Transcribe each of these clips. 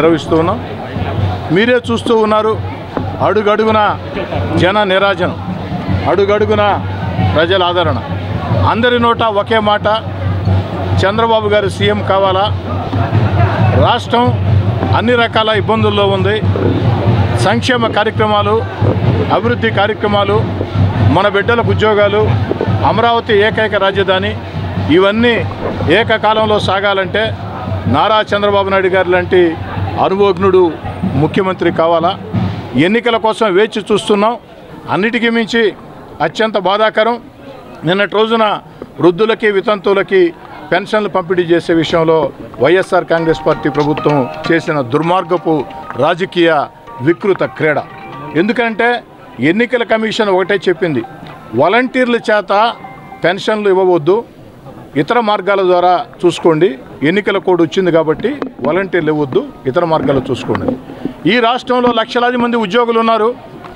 నిర్వహిస్తూ ఉన్నాం మీరే చూస్తూ ఉన్నారు అడుగడుగున జన నిరాజనం అడుగడుగున ప్రజల ఆదరణ అందరి నోట ఒకే మాట చంద్రబాబు గారు సీఎం కావాలా రాష్ట్రం అన్ని రకాల ఇబ్బందుల్లో ఉంది సంక్షేమ కార్యక్రమాలు అభివృద్ధి కార్యక్రమాలు మన బిడ్డలకు ఉద్యోగాలు అమరావతి ఏకైక రాజధాని ఇవన్నీ ఏకకాలంలో సాగాలంటే నారా చంద్రబాబు నాయుడు గారు లాంటి అనుభవజ్ఞుడు ముఖ్యమంత్రి కావాలా ఎన్నికల కోసం వేచి చూస్తున్నాం అన్నిటికీ మించి అత్యంత బాధాకరం నిన్నటి రోజున వృద్ధులకి వితంతువులకి పెన్షన్లు పంపిణీ చేసే విషయంలో వైఎస్ఆర్ కాంగ్రెస్ పార్టీ ప్రభుత్వం చేసిన దుర్మార్గపు రాజకీయ వికృత క్రీడ ఎందుకంటే ఎన్నికల కమిషన్ ఒకటే చెప్పింది వాలంటీర్ల చేత పెన్షన్లు ఇవ్వవద్దు ఇతర మార్గాల ద్వారా చూసుకోండి ఎన్నికల కోడ్ వచ్చింది కాబట్టి వాలంటీర్లు ఇవ్వద్దు ఇతర మార్గాలు చూసుకోండి ఈ రాష్ట్రంలో లక్షలాది మంది ఉద్యోగులు ఉన్నారు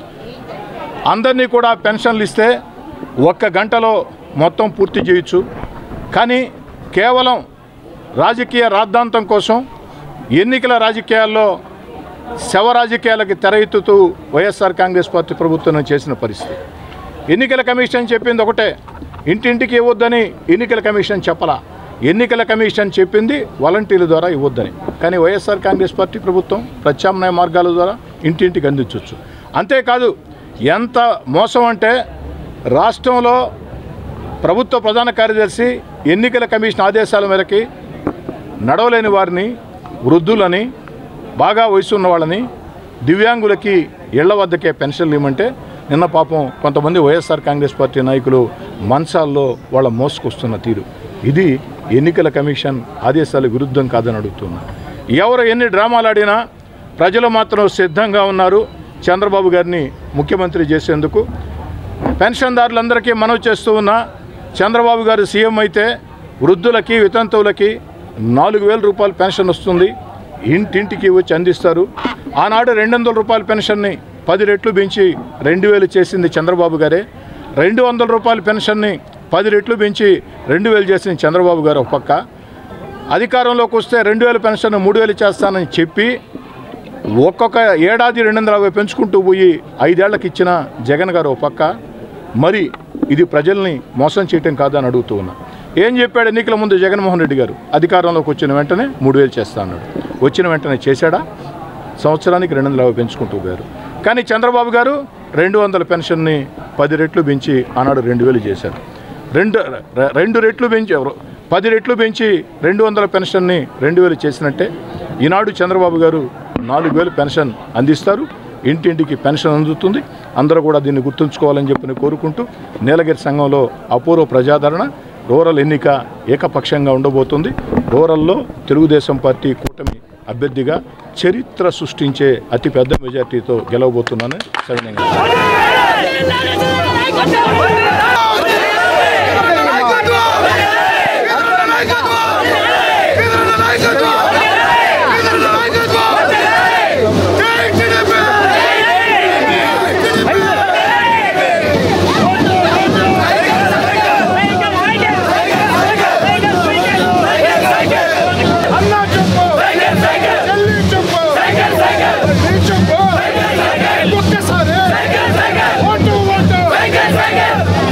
అందరినీ కూడా పెన్షన్లు ఇస్తే ఒక్క గంటలో మొత్తం పూర్తి చేయొచ్చు కానీ కేవలం రాజకీయ రాద్ధాంతం కోసం ఎన్నికల రాజకీయాల్లో శవ రాజకీయాలకి తెర ఎత్తుతూ వైఎస్ఆర్ కాంగ్రెస్ పార్టీ ప్రభుత్వం చేసిన పరిస్థితి ఎన్నికల కమిషన్ చెప్పింది ఒకటే ఇంటింటికి ఇవ్వద్దని ఎన్నికల కమిషన్ చెప్పలా ఎన్నికల కమిషన్ చెప్పింది వాలంటీర్ల ద్వారా ఇవ్వద్దని కానీ వైఎస్ఆర్ కాంగ్రెస్ పార్టీ ప్రభుత్వం ప్రత్యామ్నాయ మార్గాల ద్వారా ఇంటింటికి అందించవచ్చు అంతేకాదు ఎంత మోసం అంటే రాష్ట్రంలో ప్రభుత్వ ప్రధాన కార్యదర్శి ఎన్నికల కమిషన్ ఆదేశాల మేరకి నడవలేని వారిని వృద్ధులని బాగా వయసు ఉన్న వాళ్ళని దివ్యాంగులకి ఇళ్ల వద్దకే పెన్షన్లు ఇవ్వమంటే నిన్న పాపం కొంతమంది వైఎస్ఆర్ కాంగ్రెస్ పార్టీ నాయకులు మంచాల్లో వాళ్ళ మోసుకొస్తున్న తీరు ఇది ఎన్నికల కమిషన్ ఆదేశాల విరుద్ధం కాదని అడుగుతున్నా ఎవరు ఎన్ని డ్రామాలు ఆడినా ప్రజలు మాత్రం సిద్ధంగా ఉన్నారు చంద్రబాబు గారిని ముఖ్యమంత్రి చేసేందుకు పెన్షన్దారులందరికీ మనవి చేస్తూ ఉన్నా చంద్రబాబు గారు సీఎం అయితే వృద్ధులకి వితంతువులకి నాలుగు వేల రూపాయల పెన్షన్ వస్తుంది ఇంటింటికి వచ్చి అందిస్తారు ఆనాడు రెండు వందల రూపాయల పెన్షన్ని పది రెట్లు పెంచి రెండు వేలు చేసింది చంద్రబాబు గారే రెండు వందల రూపాయల పెన్షన్ని పది రెట్లు పెంచి రెండు వేలు చేసింది చంద్రబాబు గారు ఒక పక్క అధికారంలోకి వస్తే రెండు వేల పెన్షన్ మూడు వేలు చేస్తానని చెప్పి ఒక్కొక్క ఏడాది రెండు వందల యాభై పెంచుకుంటూ పోయి ఐదేళ్లకు ఇచ్చిన జగన్ గారు ఒక పక్క మరి ఇది ప్రజల్ని మోసం చేయటం కాదని అడుగుతూ ఉన్నా ఏం చెప్పాడు ఎన్నికల ముందు జగన్మోహన్ రెడ్డి గారు అధికారంలోకి వచ్చిన వెంటనే మూడు వేలు చేస్తా అన్నాడు వచ్చిన వెంటనే చేశాడా సంవత్సరానికి రెండు వందల యాభై పెంచుకుంటూ పోయారు కానీ చంద్రబాబు గారు రెండు వందల పెన్షన్ని పది రెట్లు పెంచి ఆనాడు రెండు వేలు చేశారు రెండు రె- రెండు రెట్లు పెంచి పది రెట్లు పెంచి రెండు వందల పెన్షన్ని రెండు వేలు చేసినట్టే ఈనాడు చంద్రబాబు గారు నాలుగు వేలు పెన్షన్ అందిస్తారు ఇంటింటికి పెన్షన్ అందుతుంది అందరూ కూడా దీన్ని గుర్తుంచుకోవాలని చెప్పి నేను కోరుకుంటూ నీలగిరి సంఘంలో అపూర్వ ప్రజాదరణ రూరల్ ఎన్నిక ఏకపక్షంగా ఉండబోతుంది రూరల్లో తెలుగుదేశం పార్టీ కూటమి అభ్యర్థిగా చరిత్ర సృష్టించే అతిపెద్ద మెజార్టీతో గెలవబోతున్నానని సవినయంగా అన్నా చెప్పు చెల్లి చెప్పు నీ చెప్పు ఒక్కసారి ఓటు ఓటు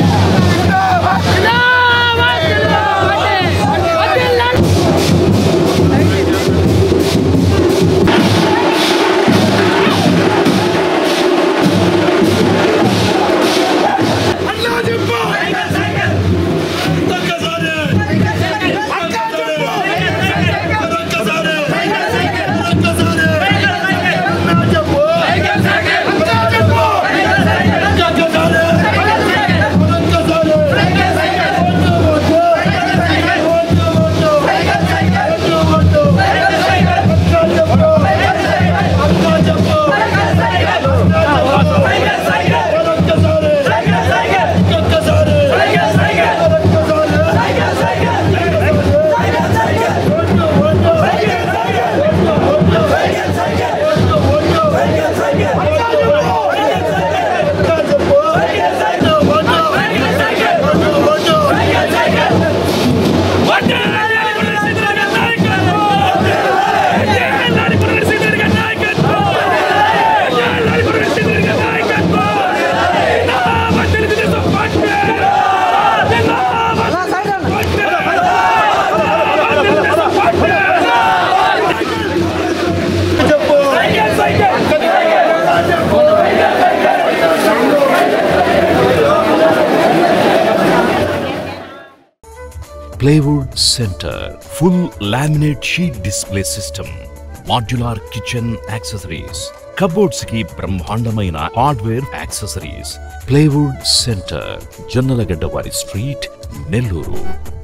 plywood centre full laminate sheet display system modular kitchen accessories cupboards కి బ్రహ్మాండమైన hardware accessories plywood centre Jonnalagadda వారి స్ట్రీట్ నెల్లూరు